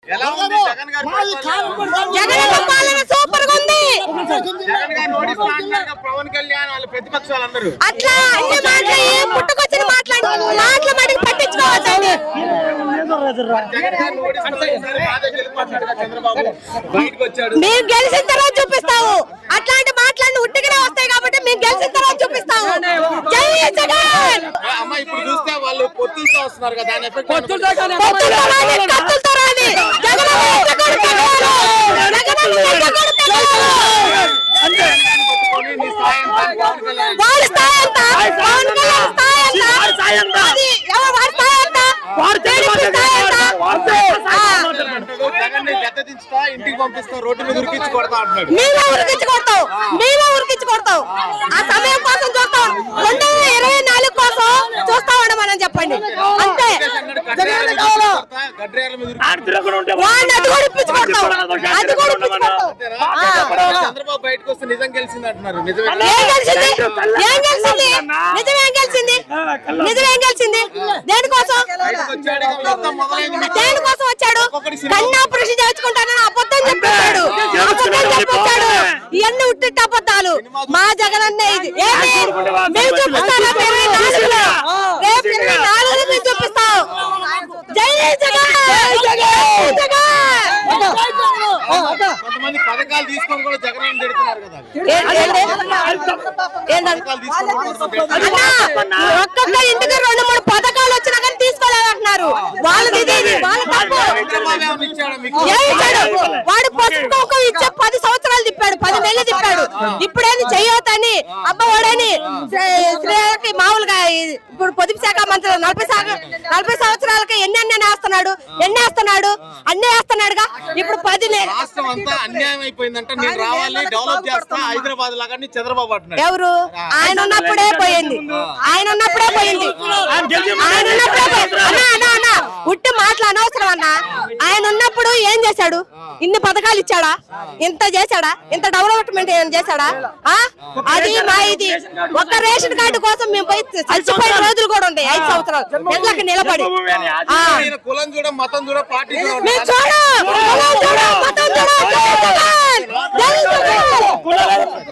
ఎలా ఉంది జగన్ గారి మాది కాలం పరిపాలన? జగన్ పాలన సూపర్ గా ఉంది జగన్ గారిని ఓడిస్తా అంటున్నారు కదా పవన్ కళ్యాణ్ వాళ్ళ ప్రతిపక్షాలందరూ అట్లా అన్ని మాటలు ఏం పుట్టుకొచ్చిన మాట్లాడి మాటలు మటుకు పట్టించుకోవద్దండి జగన్ గారిని ఓడిస్తా ఈసారి బాధ గెలిపోతున్నాడు కదా చంద్రబాబు బయటకు వచ్చాడు మేము గెలిచిన తర్వాత చూపిస్తాము అట్లాంటి మాటలన్నీ ఉట్టిగానే వస్తాయి కాబట్టి మేము గెలిచిన తర్వాత చూపిస్తాము జై జగన్ ఆ, అమ్మ ఇప్పుడు చూస్తే వాళ్ళు పొత్తులతో వస్తున్నారు కదా దాని ఎఫెక్ట్ పొత్తులతో రాని, కత్తులతో రాని. జగన్ అన్న ఎత్తగొడతాడు. జగన్ అన్న ఎత్తగొడతాడు. పట్టుకొని నీ స్థాయి ఎంత అని పవన్ కళ్యాణ్ వాడి స్థాయి ఎంత? పవన్ కళ్యాణ్ స్థాయి ఎంత? అది ఎవరు వాడి స్థాయి ఎంత? టీడీపీ స్థాయి ఎంత? ఆ, అంటాడు జగన్ ని గద్ద దించుతా ఇంటికి పంపిస్తా రోడ్డు మీద ఉరికించి కొడతా అంటున్నాడు మేమే ఉరికించి కొడతాం మేమే ఉరికించి కొడతాం ఆ సమయం కోసం చూస్తాం రెండు వేల ఇరవై నాలుగు కోసం చూస్తామని మనం చెప్పండి అంతే గడ్డేయాల మీద ఉరికి కొడతా, గడ్డేయాల మీద ఉరికి వాడిని అది కూడా ఇప్పించి కొడతాం అది కూడా ఇప్పించి కొడతాం కొడతారా? చంద్రబాబు బయటకు వస్తే నిజం గెలిచింది అంటున్నారు నిజమే ఏం గెలిచింది ఏం గెలిచింది నిజం ఏం గెలిచింది నిజం ఏం గెలిచింది దేనికోసం బయటకు వచ్చాడు ఇక మొత్తం మొదలైంది మీకు. దేనికోసం వచ్చాడు కన్నా కృషి చేర్చుకుంటానని అబద్ధం చెప్పాడు అబద్ధం చెప్పొచ్చాడు ఇవన్నీ ఉట్టి అబద్ధాలు మా జగన్ అన్న ఇది ఏంటి మేము చూపిస్తాం రేపు ఇరవై నాలుగులో రేపు ఇరవై నాలుగులో మేము చూపిస్తాం జై జగన్ జై జగన్ కొంతమంది పథకాలు తీసుకొని కూడా జగన్ అని తిడుతున్నారు కదా ఏంటంటే పథకాలు తీసుకొని కూడా కొంతమంది తిడుతున్నారు. అన్నా, ఒక్కొక్క ఇంటికి రెండు మూడు పథకాలు వచ్చినా కానీ తీసుకోలేదంటున్నారు వాళ్ళది ఇది ఇది, వాళ్ళ తప్పు చంద్రబాబు ఏమన్నా ఇచ్చాడా మీకు ఏం ఇచ్చాడు వాడు పసుపు కుంకుమ ఇచ్చే పది సంవత్సరాలు తిప్పాడు పది నెలలు తిప్పాడు ఇప్పుడేంది చెయ్యొద్దని అబ్బవాడని స్త్రీలకి మామూలుగా ఈ- ఇప్పుడు పొదుపు శాఖ మంత్రి నలభై శాఖ నలభై సంవత్సరాలకి ఎన్ని అన్నీ వేస్తున్నాడు ఎన్ని వేస్తున్నాడు అన్ని వేస్తున్నాడుగా ఇప్పుడు పది నె- రాష్ట్రం అంతా అన్యాయం అయిపోయిందంట నేను రావాలి డెవలప్ చేస్తా హైదరాబాద్ లాగా అని చంద్రబాబు అంటున్నాడు ఎవరు ఆయన ఉన్నప్పుడే పోయింది ఆయన ఉన్నప్పుడే పోయింది ఆయన ఉన్నప్పుడే పోయింది అన్నా అన్నా అన్నా ఉట్టి మాటలు అనవసరం అన్నా ఆయన ఉన్నప్పుడు ఏం చేశాడు ఇన్ని పథకాలు ఇచ్చాడా ఇంత చేశాడా ఇంత డెవలప్మెంట్ ఏం చేశాడా ఆ? అది మా ఇది ఒక్క రేషన్ కార్డు కోసం మేము పోయి చచ్చిపోయిన రోజులు కూడా ఉంటాయి ఐదు సంవత్సరాలు ఎండ్లకి నిలబడి ఆ. ఈయన కులం చూడ మతం చూడ పార్టీ చూడ మేము చూడు కులం చూడు, మతం చూడు, జై జగన్! జై జగన్!